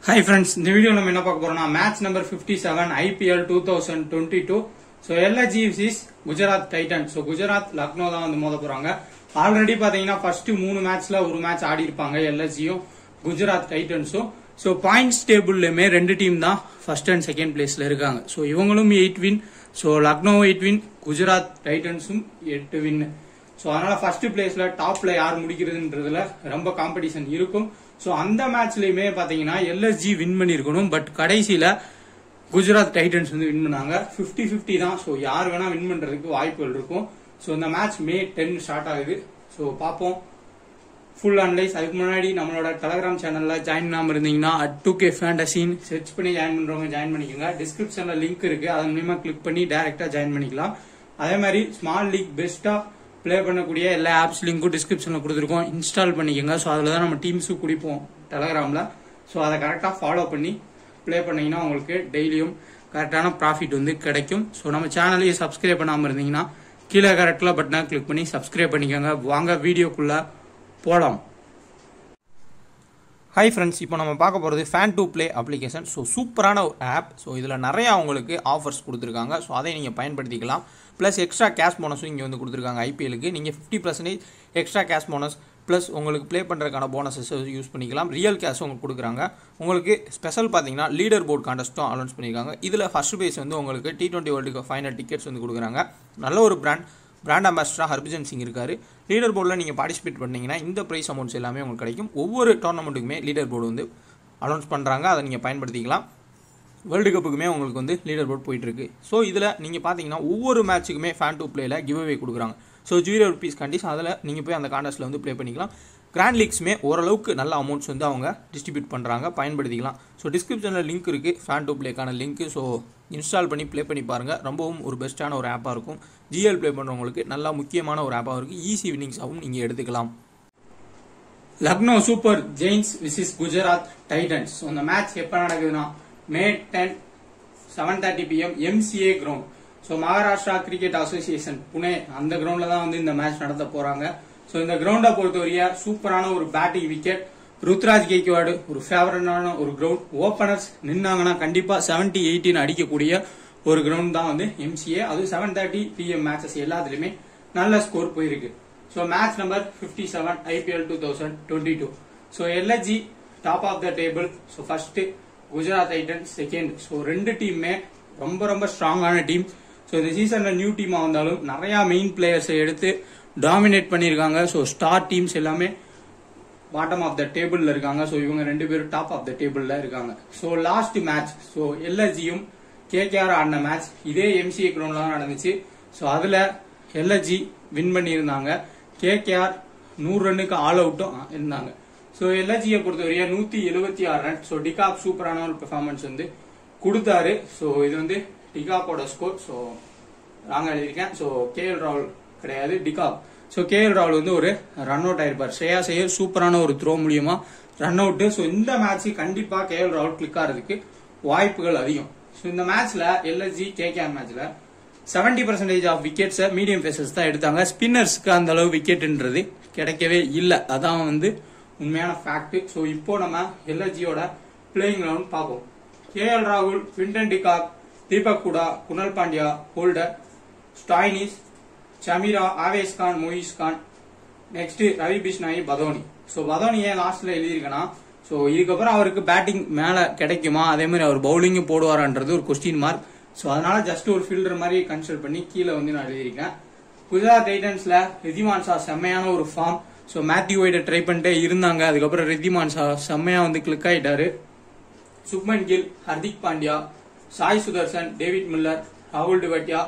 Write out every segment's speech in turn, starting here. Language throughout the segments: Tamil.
ஹாய் ஃப்ரெண்ட்ஸ் இந்த வீடியோ நம்ம என்ன பார்க்க போறோம்னா match number 57 seven IPL two thousand twenty two so LSG versus Gujarat Titan so Gujarat Lucknow தான் வந்து மோத போறாங்க ஆல்ரெடி பாத்தீங்கன்னா ஃபர்ஸ்ட் மூணு மேட்ச்ல ஒரு மேட்ச் ஆடி இருப்பாங்க எல்எஸ்ஜியும் குஜராத் டைட்டன்ஸும் ஸோ பாயிண்ட்ஸ் டேபிள்லயுமே ரெண்டு டீம் தான் ஃபர்ஸ்ட் அண்ட் செகண்ட் பிளேஸ்ல இருக்காங்க ஸோ இவங்களும் eight win so Lucknow eight win Gujarat டைட்டன்ஸும் எட்டு வின் ஸோ அதனால ஃபர்ஸ்ட் பிளேஸ்ல டாப்ல யார் முடிக்கிறதுன்றதுல ரொம்ப காம்படிஷன் இருக்கும் ஸோ அந்த மேட்ச்லயுமே பாத்தீங்கன்னா எல்எஸ்ஜி வின் பண்ணிருக்கணும் பட் கடைசியில குஜராத் டைட்டன்ஸ் வந்து வின் பண்ணாங்க 50 50 தான் ஸோ யார் வேணா வின் பண்றதுக்கு வாய்ப்புகள் இருக்கும் ஸோ இந்த மேட்ச் மே டென் ஸ்டார்ட் ஆகுது ஸோ பார்ப்போம் ஃபுல் அனலைஸ் அதுக்கு முன்னாடி நம்மளோட டெலகிராம் சேனல்ல ஜாயின் பண்ணாம இருந்தீங்கன்னா அட் டூ கே ஃபேண்டசின் சர்ச் பண்ணி ஜாயின் பண்றவங்க ஜாயின் பண்ணிக்கோங்க டிஸ்கிரிப்ஷன்ல லிங்க் இருக்கு அதன் மூலியமா கிளிக் பண்ணி டைரக்டா ஜாயின் பண்ணிக்கலாம் அதே மாதிரி ஸ்மால் லீக் பெஸ்டா ப்ளே பண்ணக்கூடிய எல்லா ஆப்ஸ் லிங்க்கும் டிஸ்கிரிப்ஷன்ல கொடுத்துருக்கோம் இன்ஸ்டால் பண்ணிக்கோங்க ஸோ அதில் தான் நம்ம டீம்ஸும் குடிப்போம் டெலகிராம்ல ஸோ அதை கரெக்டாக ஃபாலோ பண்ணி ப்ளே பண்ணீங்கன்னா உங்களுக்கு டெய்லியும் கரெக்டான ப்ராஃபிட் வந்து கிடைக்கும் ஸோ நம்ம சேனலையும் சப்ஸ்கிரைப் பண்ணாமல் இருந்தீங்கன்னா கீழே கரெக்டில் பட்டனை கிளிக் பண்ணி சப்ஸ்கிரைப் பண்ணிக்கோங்க வாங்க வீடியோக்குள்ள போலாம் ஹாய் ஃப்ரெண்ட்ஸ் இப்போ நம்ம பார்க்க போகிறது fan to play application so சூப்பரான ஒரு ஆப் ஸோ இதில் நிறையா உங்களுக்கு ஆஃபர்ஸ் கொடுத்துருக்காங்க ஸோ அதை நீங்கள் பயன்படுத்திக்கலாம் ப்ளஸ் எக்ஸ்ட்ரா கேஷ் போனஸும் இங்கே வந்து கொடுத்துருக்காங்க ஐபிஎலுக்கு நீங்கள் fifty percentage extra cash bonus plus உங்களுக்கு ப்ளே பண்ணுறதுக்கான போனஸஸ் யூஸ் பண்ணிக்கலாம் ரியல் கேஷும் உங்களுக்கு கொடுக்குறாங்க உங்களுக்கு ஸ்பெஷல் பார்த்தீங்கன்னா லீடர் போர்ட் கான்டெஸ்ட்டும் அனௌன்ஸ் பண்ணியிருக்காங்க இதில் ஃபர்ஸ்ட் பேஸ் வந்து உங்களுக்கு T twenty world final tickets வந்து கொடுக்குறாங்க நல்ல ஒரு பிராண்ட் பிராண்ட் அம்பாசிடராக ஹர்பஜன் சிங் இருக்காரு லீடர் போர்டில் நீங்கள் பார்ட்டிசிபேட் பண்ணீங்கன்னா இந்த ப்ரைஸ் அமௌண்ட்ஸ் எல்லாமே உங்களுக்கு கிடைக்கும் ஒவ்வொரு டோர்னமெண்ட்டுக்குமே லீடர் போர்டு வந்து அனௌன்ஸ் பண்ணுறாங்க அதை நீங்கள் பயன்படுத்திக்கலாம் வேர்ல்டு கப்புக்குமே உங்களுக்கு வந்து லீடர் போர்ட் போயிட்டுருக்கு ஸோ இதில் நீங்கள் பார்த்தீங்கன்னா ஒவ்வொரு மேட்ச்சுக்குமே ஃபேன் டூ பிளேயில் கிவ் அவே கொடுக்குறாங்க ஸோ ஜீரோ ருபீஸ் கண்டிஸ் அதில் நீங்கள் போய் அந்த கான்டெஸ்ட்டில் வந்து ப்ளே பண்ணிக்கலாம் கிராண்ட் லீக்ஸுமே ஓரளவுக்கு நல்ல அமௌண்ட்ஸ் வந்து அவங்க டிஸ்ட்ரிபியூட் பண்ணுறாங்க பயன்படுத்திக்கலாம் ஸோ டிஸ்கிரிப்ஷனில் லிங்க் இருக்குது ஃபேன் டூ பிளேக்கான லிங்க் ஸோ இன்ஸ்டால் பண்ணி ப்ளே பண்ணி பாருங்கள் ரொம்பவும் ஒரு பெஸ்ட்டான ஒரு ஆப்பாக இருக்கும் ஜிஎல் ப்ளே பண்ணுறவங்களுக்கு நல்லா முக்கியமான ஒரு ஆப்பாக இருக்குது ஈஸி வின்னிங்ஸாகவும் நீங்கள் எடுத்துக்கலாம் Lucknow super giants versus Gujarat Titans அந்த மேட்ச் எப்போ நடக்குதுன்னா May ten seven thirty PM MCA ground so Maharashtra cricket association Pune அந்த கிரவுண்ட்ல தான் வந்து இந்த மேட்ச் நடத்த போறாங்க ஸோ இந்த கிரவுண்டை பொறுத்தவரைய சூப்பரான ஒரு பேட்டிங் விக்கெட் ருத்ராஜ் கேக்வாடு ஒரு ஃபேவரட்டான ஒரு கிரவுண்ட் ஓப்பனர்ஸ் நின்னாங்கன்னா கண்டிப்பா செவன்டி எயிட்டின் அடிக்கக்கூடிய ஒரு கிரவுண்ட் தான் வந்து எம்சிஏ அது செவன் தேர்ட்டி பிஎம் மேட்சஸ் எல்லாத்துலயுமே நல்ல ஸ்கோர் போயிருக்கு so match number fifty seven IPL two thousand twenty two so LSG top of the table so first Gujarat Titan second so ரெண்டு டீமுமே ரொம்ப ரொம்ப ஸ்ட்ராங்கான டீம் ஸோ இந்த சீசன்ல நியூ டீமா வந்தாலும் நிறைய மெயின் பிளேயர்ஸை எடுத்து டாமினேட் பண்ணியிருக்காங்க ஸோ ஸ்டார் டீம்ஸ் எல்லாமே பாட்டம் ஆஃப் த டேபிள்ல இருக்காங்க ஸோ இவங்க ரெண்டு பேரும் டாப் ஆஃப் த டேபிள்ல இருக்காங்க ஸோ லாஸ்ட் மேட்ச் ஸோ எல்எஸ்ஜியும் கேகேஆர் ஆடின மேட்ச் இதே எம்சிஏ கிரவுண்ட்ல தான் நடந்துச்சு ஸோ அதுல எல்எஸ்ஜி வின் பண்ணியிருந்தாங்க கேகேஆர் நூறு ரன்னுக்கு ஆல் அவுட்டும் இருந்தாங்க ஸோ எல்எஸ்ஜியை பொறுத்தவரையா நூத்தி எழுபத்தி ஆறு ரன் ஸோ டிகாப் சூப்பரான ஒரு பெர்ஃபார்மன்ஸ் வந்து கொடுத்தாரு ஸோ இது வந்து டிகாப்போட ஸ்கோர் ஸோ ராங்க எழுதியிருக்கேன் ஸோ கே எல் ராகுல் கிடையாது டிகாப் ஸோ கே எல் ராகுல் வந்து ஒரு ரன் அவுட் ஆயிருப்பார் ஸ்ரேயா செய்யர் சூப்பரான ஒரு த்ரோ மூலியமா ரன் அவுட் ஸோ இந்த மேட்ச் கண்டிப்பா கே எல் ராகுல் கிளிக் ஆகிறதுக்கு வாய்ப்புகள் அதிகம் ஸோ இந்த மேட்ச்ல எல்எஸ்ஜி கேகேஆர் மேட்ச்ல செவன்டி பர்சன்டேஜ் ஆஃப் விக்கெட்ஸை மீடியம் பேசர்ஸ் தான் எடுத்தாங்க ஸ்பின்னர்ஸ்க்கு அந்த அளவு விக்கெட்ன்றது கிடைக்கவே இல்லை அதான் வந்து உண்மையான ஃபேக்ட் ஸோ இப்போ நம்ம எல்எஸ்ஜியோட பிளேயிங் கிரவுண்ட் பார்ப்போம் கே எல் ராகுல் Quinton de Kock Deepak Hooda Krunal Pandya Holder Stoinis Chameera Avesh Khan Mohsin Khan next Ravi Bishnoi Badoni so Badoni ஏன் லாஸ்ட்ல எழுதியிருக்கேன்னா ஸோ இதுக்கப்புறம் அவருக்கு பேட்டிங் மேல கிடைக்குமா அதே மாதிரி அவர் பவுலிங்கும் போடுவாரான்றது ஒரு கொஸ்டின் மார்க் ஸோ அதனால ஜஸ்ட் ஒரு ஃபீல்டர் மாதிரி கன்சிடர் பண்ணி கீழே வந்து நான் எழுதியிருக்கேன் குஜராத் டைட்டன்ஸ்ல ரிதிமான் ஷா செம்மையான ஒரு form so Matthew Wade try பண்ணிட்டே இருந்தாங்க அதுக்கப்புறம் ரித்திமான் ஷா செம்மையா வந்து கிளிக் ஆயிட்டாரு சுப்மன் கில் ஹர்திக் பாண்டியா சாய் சுதர்சன் டேவிட் மில்லர் ராகுல் Tewatia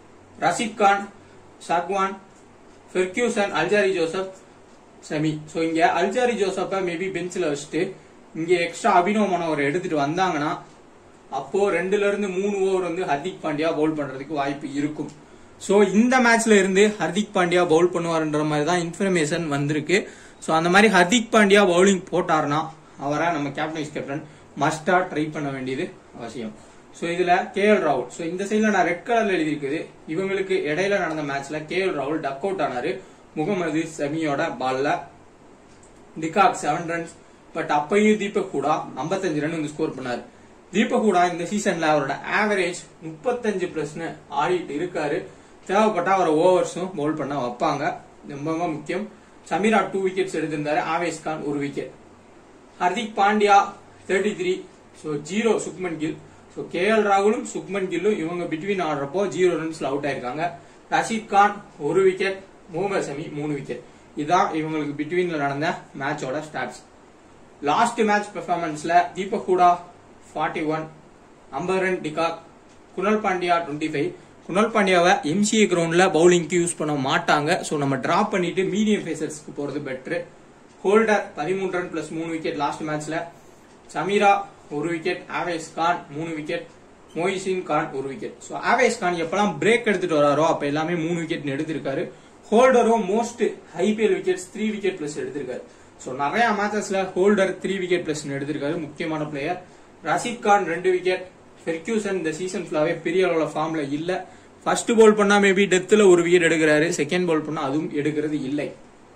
Rashid Khan Sangwan Ferguson Alzarri Joseph Shami so இங்க அல்ஜாரி ஜோசப்பை மேபி பெஞ்சில் வச்சுட்டு இங்க எக்ஸ்ட்ரா அபினவ் மனோவர் எடுத்துட்டு வந்தாங்கன்னா அப்போ ரெண்டுல இருந்து மூணு ஓவர் வந்து ஹர்திக் பாண்டியா பவுல் பண்றதுக்கு வாய்ப்பு இருக்கும் ஸோ இந்த மேட்ச்ல இருந்து ஹர்திக் பாண்டியா பவுல் பண்ணுவார்ன்ற மாதிரி தான் இன்ஃபர்மேஷன் வந்திருக்கு ஸோ அந்த மாதிரி ஹர்திக் பாண்டியா பவுலிங் போட்டாருன்னா அவரை நம்ம கேப்டன் வைஸ் கேப்டன் மஸ்டா ட்ரை பண்ண வேண்டியது அவசியம் ஸோ இதுல கே எல் ராகுல் ஸோ இந்த சைட்ல நான் ரெட் கலர்ல எழுதியிருக்குது இவங்களுக்கு இடையில நடந்த மேட்ச்ல கே எல் ராகுல் டக் அவுட் ஆனாரு முகமது சமியோட பால்ல டிகாக் செவன் ரன்ஸ் பட் அப்பயும் தீபக் கூடா 55 ரன் வந்து ஸ்கோர் பண்ணாரு தீபக் கூடா இந்த சீசன்ல அவரோட ஆவரேஜ் 35 பிளஸ்னு ஆடிட்டு இருக்காரு தேவைப்பட்டா அவரை ஓவர்ஸும் பவுல் பண்ண வைப்பாங்க ரொம்ப ரொம்ப முக்கியம் சமீரா டூ விக்கெட்ஸ் எடுத்திருந்தாரு ஆவேஸ் கான் ஒரு wicket Hardik Pandya thirty three so zero Shubman Gill so K L ராகுலும் சுக்மன் கில்லும் இவங்க பிட்வீன் ஆடுறப்போ ஜீரோ ரன்ஸ்ல அவுட் ஆயிருக்காங்க ரஷீத் கான் ஒரு விக்கெட் முகமது சமி மூணு விக்கெட் இதான் இவங்களுக்கு பிட்வீன்ல நடந்த மேட்சோட ஸ்டாட்ஸ் லாஸ்ட் மேட்ச் பெர்ஃபார்மன்ஸ்ல தீபக் ஹூடா ஃபார்ட்டி ஒன் ஐம்பது run de Kock Krunal Pandya twenty five Krunal பாண்டியாவை எம்சிஏ கிரவுண்ட்ல பவுலிங்க்கு யூஸ் பண்ண மாட்டாங்க ஸோ நம்ம டிராப் பண்ணிட்டு மீடியம் ஃபேசர்ஸ்க்கு போறது பெட்ரு ஹோல்டர் பதிமூணு ரன் பிளஸ் மூணு விக்கெட் லாஸ்ட் மேட்ச்ல சமீரா ஒரு விக்கெட் ஆவேஸ் கான் மூணு விக்கெட் மொய்சின் கான் ஒரு விக்கெட் ஸோ ஆவேஸ் கான் எப்பெல்லாம் பிரேக் எடுத்துட்டு வராரோ அப்ப எல்லாமே மூணு விக்கெட் எடுத்திருக்காரு ஹோல்டரும் most IPL wickets three wicket plus எடுத்திருக்காரு ஸோ நிறைய மேட்சஸ்ல ஹோல்டர் த்ரீ விக்கெட் பிளஸ் எடுத்திருக்காரு முக்கியமான பிளேயர் ரஷீத் கான் ரெண்டு விக்கெட் ஃபெர்க்யூசன் இந்த சீசன் ஃபுல்லாவே பெரிய அளவுல ஃபார்ம்ல இல்ல ஃபர்ஸ்ட் பால் பண்ணா மேபி டெத்துல ஒரு விக்கெட் எடுக்கிறாரு செகண்ட் பால் பண்ணா அதுவும் எடுக்கிறது இல்லை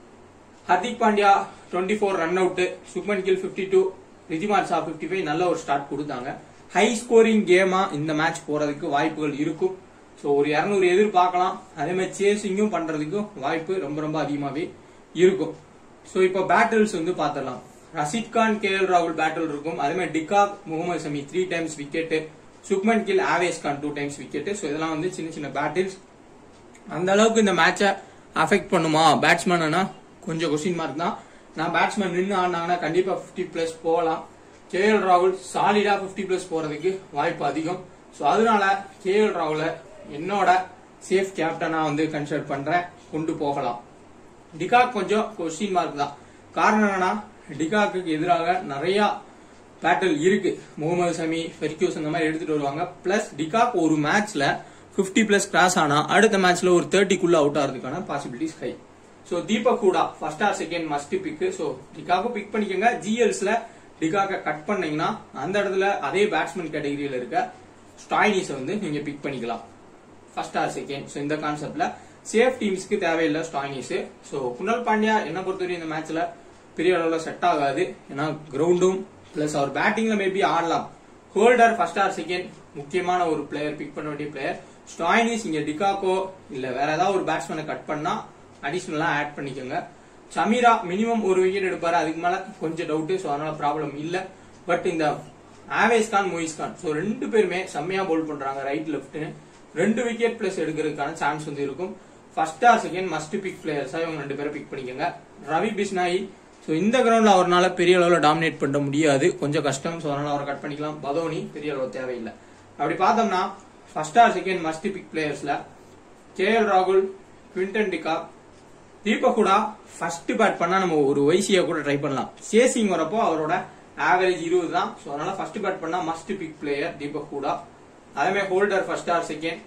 Hardik Pandya twenty four run out Shubman Gill fifty two Wriddhiman Saha fifty five நல்ல ஒரு ஸ்டார்ட் கொடுத்தாங்க ஹை ஸ்கோரிங் கேமா இந்த மேட்ச் போறதுக்கு வாய்ப்புகள் இருக்கும் ஸோ ஒரு இரநூறு எதிர்பார்க்கலாம் அதே மாதிரி சேசிங்கும் பண்றதுக்கும் வாய்ப்பு ரொம்ப ரொம்ப அதிகமாவே இருக்கும் ஸோ இப்போ பேட்டில்ஸ் வந்து பார்த்துடலாம் ரஷீத் கான் கே எல் ராகுல் பேட்டில் இருக்கும் அதே மாதிரி de Kock Mohammed Shami three times wicket Shubman Gill Avesh Khan two times wicket so இதெல்லாம் வந்து சின்ன சின்ன பேட்டில்ஸ் அந்த அளவுக்கு இந்த மேட்சை அஃபெக்ட் பண்ணுமா பேட்ஸ்மேனா கொஞ்சம் கொஸ்டின் மார்க் தான் நான் பேட்ஸ்மேன் நின்று ஆடினாங்கன்னா கண்டிப்பா 50 பிளஸ் போகலாம் கே எல் ராகுல் சாலிடா 50 பிளஸ் போறதுக்கு வாய்ப்பு அதிகம் ஸோ அதனால கே எல் ராகுல என்னோட சேஃப் கேப்டனா வந்து கன்சிடர் பண்றேன் கொண்டு போகலாம் டிகாக் கொஞ்சம் கொஸ்டின் மார்க் தான் காரணம் என்னன்னா டிகாக்கு எதிராக நிறைய பேட்டில் இருக்கு முகமது சமி ஃபெர்க்யூஸ் அந்த மாதிரி எடுத்துட்டு வருவாங்க பிளஸ் டிகாக் ஒரு மேட்ச்ல 50 பிளஸ் கிராஸ் ஆனா அடுத்த மேட்ச்ல ஒரு 30 குள்ள அவுட் ஆகிறதுக்கான possibilities high so Deepak Hooda first or second must pick so டிகாக்கும் பிக் பண்ணிக்கோங்க ஜிஎல்ஸ்ல டிகாக்க கட் பண்ணீங்கன்னா அந்த இடத்துல அதே பேட்ஸ்மேன் கேட்டகரியில இருக்க ஸ்டாயினிஸை வந்து நீங்க பிக் பண்ணிக்கலாம் ஃபர்ஸ்ட் ஆர் செகண்ட் ஸோ இந்த கான்செப்ட்ல சேஃப் டீம்ஸ்க்கு தேவையில்லை ஸ்டாயினிஸ் ஸோ குணல் பாண்டியா என்ன பொறுத்தவரைக்கும் இந்த மேட்ச்ல பெரிய அளவில் செட் ஆகாது ஏன்னா கிரவுண்டும் பிளஸ் அவர் பேட்டிங்ல மேபி ஆடலாம் ஹோல்டர் ஃபர்ஸ்ட் ஆர் செகண்ட் முக்கியமான ஒரு பிளேயர் பிக் பண்ண வேண்டிய பிளேயர் ஸ்டாயினிஸ் இங்க டிகாக்கோ இல்ல வேற ஏதாவது ஒரு பேட்ஸ்மேனை கட் பண்ணா அடிஷனலா ஆட் பண்ணிக்கோங்க சமீரா மினிமம் ஒரு விக்கெட் எடுப்பாரு அதுக்கு மேல கொஞ்சம் டவுட் ஸோ அதனால ப்ராப்ளம் இல்ல பட் இந்த ஆவேஸ் கான் மொயிஸ் கான் ஸோ ரெண்டு பேருமே செம்மையா பவுல் பண்றாங்க ரைட் லெஃப்ட்னு ரெண்டு விக்கெட் பிளஸ் எடுக்கிறதுக்கான சான்ஸ் வந்து இருக்கும் first or second must pick பிளேயர்ஸா இவங்க ரெண்டு பேரும் பிக் பண்ணிக்கோங்க ரவி பிஸ்னாயி ஸோ இந்த கிரவுண்ட்ல அவரால் பெரிய அளவில் டாமினேட் பண்ண முடியாது கொஞ்சம் கஷ்டம் ஸோ அதனால அவரை கட் பண்ணிக்கலாம் பதோனி பெரிய அளவு தேவையில்லை அப்படி பார்த்தோம்னா first or second must pick பிளேயர்ஸ்ல கே எல் ராகுல் Quinton de Kock Deepak Hooda first bat பண்ணா நம்ம ஒரு வைசியா கூட ட்ரை பண்ணலாம் சேசிங் வரப்போ அவரோட ஆவரேஜ் இருபது தான் ஸோ அதனால ஃபர்ஸ்ட் பேட் பண்ணா must pick player Deepak Hooda அதே மாதிரி Holder first or second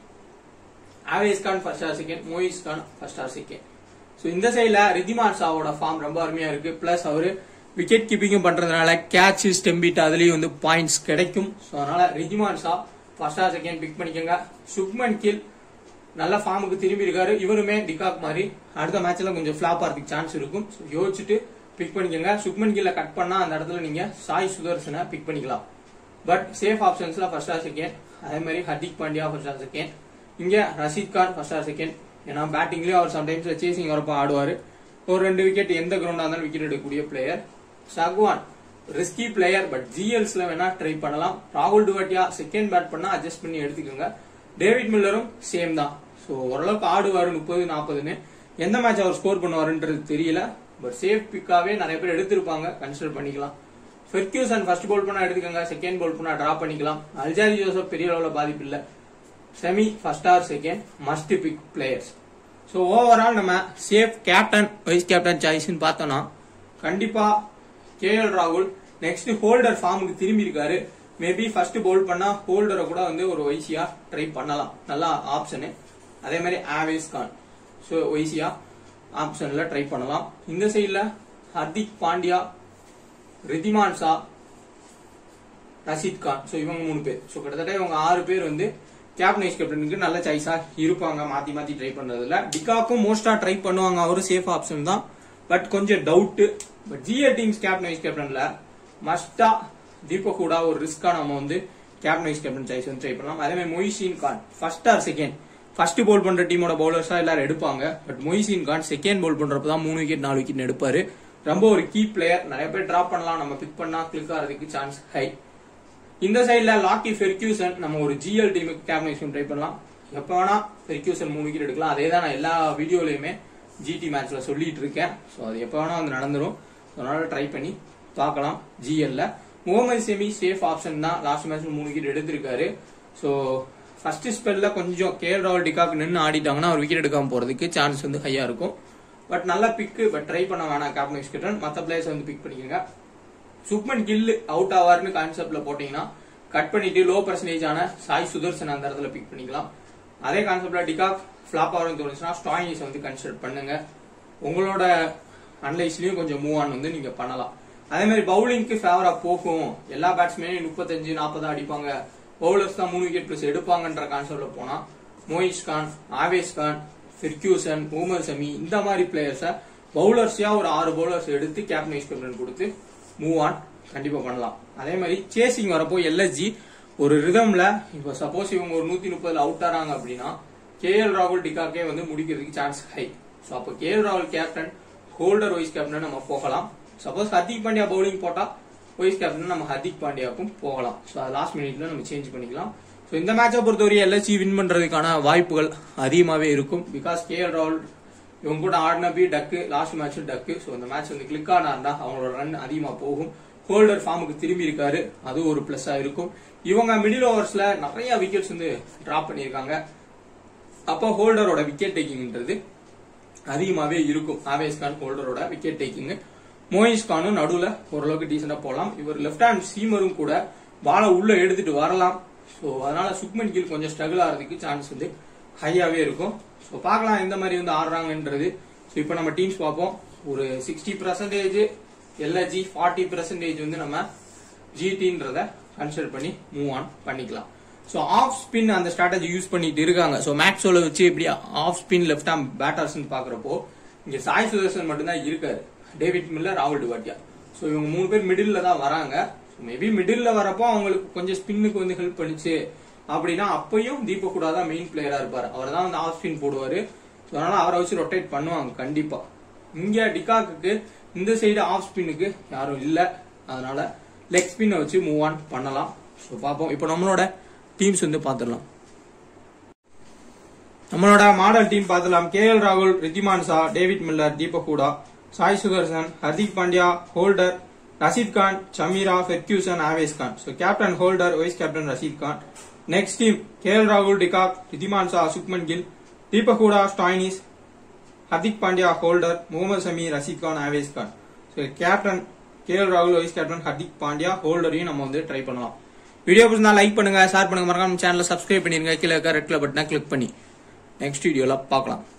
Avesh Khan first or second Mohsin Khan first or second so இந்த சைடில் ரிதிமான் ஷாவோட ஃபார்ம் ரொம்ப அருமையா இருக்கு பிளஸ் அவரு விக்கெட் கீப்பிங்கும் பண்றதுனால கேட்ச் ஸ்டெம்பிட் அதுலயும் வந்து பாயிண்ட்ஸ் கிடைக்கும் ஸோ அதனால Wriddhiman Saha first or second pick பண்ணிக்கோங்க சுக்மன் கில் நல்ல ஃபார்முக்கு திரும்பி இருக்காரு இவருமே டிகாக் மாதிரி அடுத்த மேட்ச்ல கொஞ்சம் ஃபிளாப் ஆகிறதுக்கு சான்ஸ் இருக்கும் ஸோ யோசிச்சுட்டு பிக் பண்ணிக்கோங்க சுக்மன் கில்ல கட் பண்ணா அந்த இடத்துல நீங்க சாய் சுதர்சனை பிக் பண்ணிக்கலாம் பட் சேஃப் ஆப்ஷன்ஸ்ல ஃபர்ஸ்ட் ஆர் செகண்ட் அதே மாதிரி Hardik Pandya first or second இங்க Rashid Khan first or second ஏன்னா பேட்டிங்லயும் அவர் சம்டைம்ஸ் சேசிங் வரப்போ ஆடுவாரு ஒரு ரெண்டு விக்கெட் எந்த கிரவுண்டா இருந்தாலும் விக்கெட் எடுக்கக்கூடிய player Sangwan risky player but ஜிஎல்ஸ்ல வேணா ட்ரை பண்ணலாம் ராகுல் டுவட்டியா செகண்ட் பேட் பண்ணா அட்ஜஸ்ட் பண்ணி எடுத்துக்கோங்க டேவிட் மில்லரும் சேம் தான் ஸோ ஓரளவுக்கு ஆடுவாரு முப்பது நாற்பதுன்னு எந்த மேட்ச் அவர் ஸ்கோர் பண்ணுவாருன்றது தெரியல பட் சேஃப் பிக்காவே நிறைய பேர் எடுத்திருப்பாங்க கன்சிடர் பண்ணிக்கலாம் ஃபெர்க்யூசன் ஃபர்ஸ்ட் பால் பண்ணா எடுத்துக்கோங்க செகண்ட் பால் பண்ணா டிரா பண்ணிக்கலாம் அல்ஜாரி ஜோசப் பெரிய அளவில் பாதிப்பு இல்லை Shami first or second must pick players so overall நம்ம சேஃப் கேப்டன் வைஸ் கேப்டன் சாய்ஸ்னு பார்த்தோம்னா கண்டிப்பா கே எல் ராகுல் நெக்ஸ்ட் ஹோல்டர் ஃபார்முக்கு திரும்பி இருக்காரு மேபி ஃபர்ஸ்ட் பவுல் பண்ணா ஹோல்டரை கூட வந்து ஒரு வைசியா ட்ரை பண்ணலாம் நல்ல ஆப்ஷனு அதே மாதிரி ஆவேஸ் கான் ஸோ வைசியா ஆப்ஷன்ல ட்ரை பண்ணலாம் இந்த சைடில் ஹர்திக் பாண்டியா ரிதிமான் ஷா ரஷீத் கான் ஸோ இவங்க மூணு பேர் ஸோ கிட்டத்தட்ட இவங்க ஆறு பேர் வந்து கேப்டன் வைஸ் கேப்டனுக்கு நல்ல சாய்ஸா இருப்பாங்க மாத்தி மாத்தி ட்ரை பண்றதுல டிகாக்கும் மோஸ்டா ட்ரை பண்ணுவாங்க அவரும் சேஃப் ஆப்ஷன் தான் பட் கொஞ்சம் doubt but GA teams captain vice கேப்டன்ல மஸ்டா தீபக் ஹூடா ஒரு ரிஸ்கா நம்ம வந்து கேப்டன் வைஸ் கேப்டன் சாய்ஸ் வந்து ட்ரை பண்ணலாம் அதே மாதிரி Mohsin Khan first or second first bowl பண்ற டீமோட பவுலர்ஸா எல்லாரும் எடுப்பாங்க but Mohsin Khan second bowl பண்றப்ப தான் மூணு விக்கெட் நாலு விக்கெட் எடுப்பாரு ரொம்ப ஒரு கீ பிளேயர் நிறைய பேர் டிராப் பண்ணலாம் நம்ம பிக் பண்ணா கிளிக் ஆகிறதுக்கு சான்ஸ் ஹை இந்த சைடுல லாக்கி ஃபெர்க்யூசன் நம்ம ஒரு ஜிஎல் டீமுக்கு கேப்டன் ட்ரை பண்ணலாம் எப்ப வேணா ஃபெர்க்யூசன் மூணு விக்கெட் எடுக்கலாம் அதே தான் நான் எல்லா வீடியோலயுமே ஜிடி மேட்ச்ல சொல்லிட்டு இருக்கேன் ஸோ அது எப்ப வேணா வந்து நடந்துரும் அதனால ட்ரை பண்ணி பார்க்கலாம் ஜிஎல்ல முகமது செமி சேஃப் ஆப்ஷன் தான் லாஸ்ட் மேட்ச் மூணு விக்கெட் எடுத்திருக்காரு ஸோ ஃபர்ஸ்ட் ஸ்பெல்ல கொஞ்சம் கேஎல் ராவல் டிகாக் நின்று ஆடிட்டாங்கன்னா ஒரு விக்கெட் எடுக்காம போறதுக்கு சான்ஸ் வந்து ஹையா இருக்கும் பட் நல்ல பிக்கு பட் ட்ரை பண்ண வேணாம் கேப்டன் விக்கெட் மற்ற பிளேயர்ஸ் வந்து பிக் பண்ணிக்கோங்க சுக்மன் கில் அவுட் ஆவார்னு கான்செப்ட்ல போட்டீங்கன்னா கட் பண்ணிட்டு லோ பர்சன்டேஜ் ஆன சாய் சுதர்சன் அந்த இடத்துல பிக் பண்ணிக்கலாம் அதே கான்செப்ட்ல டிகாக் ஃபிளாப் ஆகும் தோணுச்சுன்னா ஸ்டாயினிஸ் வந்து கன்சிடர் பண்ணுங்க உங்களோட அனலைஸ்லயும் கொஞ்சம் மூவ் ஆன் வந்து நீங்க பண்ணலாம் அதே மாதிரி பவுலிங்க்கு ஃபேவரா போகும் எல்லா பேட்ஸ்மேனும் முப்பத்தஞ்சு நாற்பதா அடிப்பாங்க பவுலர்ஸ் தான் மூணு விக்கெட் பிளஸ் எடுப்பாங்கன்ற கான்செப்ட்ல போனா மோயிஷ் கான் ஆவேஸ் கான் ஃபிர்கியூசன் உமர் சமி இந்த மாதிரி பிளேயர்ஸை பவுலர்ஸியா ஒரு ஆறு பவுலர்ஸ் எடுத்து கேப்டன் வைஸ் கேப்டன் கொடுத்து மூவ் ஆன் கண்டிப்பா பண்ணலாம் அதே மாதிரி சேசிங் வரப்போ எல்எஸ்ஜி ஒரு ரிதம்ல இப்போ சப்போஸ் இவங்க ஒரு நூத்தி முப்பதுல அவுட் ஆறாங்க அப்படின்னா கேஎல் ராகுல் டிகாக்கே வந்து முடிக்கிறதுக்கு சான்ஸ் ஹை ஸோ அப்போ கேஎல் ராகுல் கேப்டன் ஹோல்டர் வைஸ் கேப்டன் நம்ம போகலாம் சப்போஸ் ஹர்திக் பாண்டியா பவுலிங் போட்டா வைஸ் கேப்டன் நம்ம ஹர்திக் பாண்டியாவுக்கும் போகலாம் ஸோ அது லாஸ்ட் மினிட்ல நம்ம சேஞ்ச் பண்ணிக்கலாம் ஸோ இந்த மேட்சை பொறுத்தவரை எல்எஸ்சி வின் பண்றதுக்கான வாய்ப்புகள் அதிகமாகவே இருக்கும் பிகாஸ் கேஎல் ராகுல் இவங்க கூட ஆடினபி duck last match duck so இந்த மேட்ச் வந்து கிளிக் ஆனார்னா அவங்களோட ரன் அதிகமாக போகும் ஹோல்டர் ஃபார்முக்கு திரும்பி இருக்காரு அது ஒரு பிளஸ்ஸா இருக்கும் இவங்க மிடில் ஓவர்ஸ்ல நிறைய விக்கெட்ஸ் வந்து டிராப் பண்ணியிருக்காங்க அப்போ ஹோல்டரோட விக்கெட் டேக்கிங்ன்றது அதிகமாகவே இருக்கும் ஆவேஸ் கான் ஹோல்டரோட விக்கெட் டேக்கிங் மோயிஸ் கானும் நடுவுல ஓரளவுக்கு டீசெண்டா போகலாம் இவர் லெஃப்ட் ஹேண்ட் சீமரும் கூட பாலை உள்ள எடுத்துட்டு வரலாம் ஸோ அதனால சுக்மன் கில் கொஞ்சம் ஸ்ட்ரகிள் ஆகிறதுக்கு சான்ஸ் வந்து ஹையாவே இருக்கும் ஸோ பார்க்கலாம் எந்த மாதிரி வந்து ஆடுறாங்கன்றது ஸோ இப்போ நம்ம டீம்ஸ் பார்ப்போம் ஒரு sixty percentage LIG forty percentage வந்து நம்ம ஜிடின்றத கன்சிடர் பண்ணி மூவ் ஆன் பண்ணிக்கலாம் ஸோ ஆஃப் ஸ்பின் அந்த ஸ்ட்ராட்டஜி யூஸ் பண்ணிட்டு இருக்காங்க ஸோ மேக்ஸோல வச்சு எப்படி off spin left arm batters பாக்குறப்போ இங்க சாய் சுதர்சன் மட்டும்தான் இருக்காரு டேவிட் மில்லர் ராகுல் டிவாட்டியா ஸோ இவங்க மூணு பேர் மிடில்ல தான் வராங்க மேபி மிடில்ல வரப்போ அவங்களுக்கு கொஞ்சம் ஸ்பின்னுக்கு வந்து ஹெல்ப் பண்ணிச்சு அப்படின்னா அப்பயும் தீபக் கூட தான் மெயின் பிளேயரா இருப்பாரு அவர் தான் வந்து ஆஃப் ஸ்பின் போடுவாரு ஸோ அதனால அவரை வச்சு ரொட்டேட் பண்ணுவாங்க கண்டிப்பா இங்க டிகாக்கு இந்த சைடு ஆஃப் ஸ்பின்னுக்கு யாரும் இல்ல அதனால லெக் ஸ்பின்னை வச்சு மூவ் ஆன் பண்ணலாம் ஸோ பார்ப்போம் இப்போ நம்மளோட டீம்ஸ் வந்து பார்த்துடலாம் நம்மளோட மாடல் டீம் பார்த்துலாம் கே எல் ராகுல் Wriddhiman Shah David Miller Deepak Hooda Sai Sudarshan Hardik Pandya holder Rashid Khan Sameera Ferguson Aves Khan so captain Holder vice captain Rashid Khan next team K L ராகுல் de Kock Wriddhiman Shah சுக்மன் kill Deepak Hooda Stoinis Hardik Pandya holder Mohammed Sami Rashid Khan Avesh Khan so captain K L ராகுல் வைஸ் கேப்டன் ஹர்திக் பாண்டியா ஹோல்டரையும் நம்ம வந்து ட்ரை பண்ணலாம் வீடியோ பிடிச்சா லைக் பண்ணுங்க ஷேர் பண்ணுங்க மறக்காம சேனலை சப்ஸ்கிரைப் பண்ணிருங்க கீழே இருக்க ரெட் கலர் பட்டனை கிளிக் பண்ணி நெக்ஸ்ட் வீடியோல பார்க்கலாம்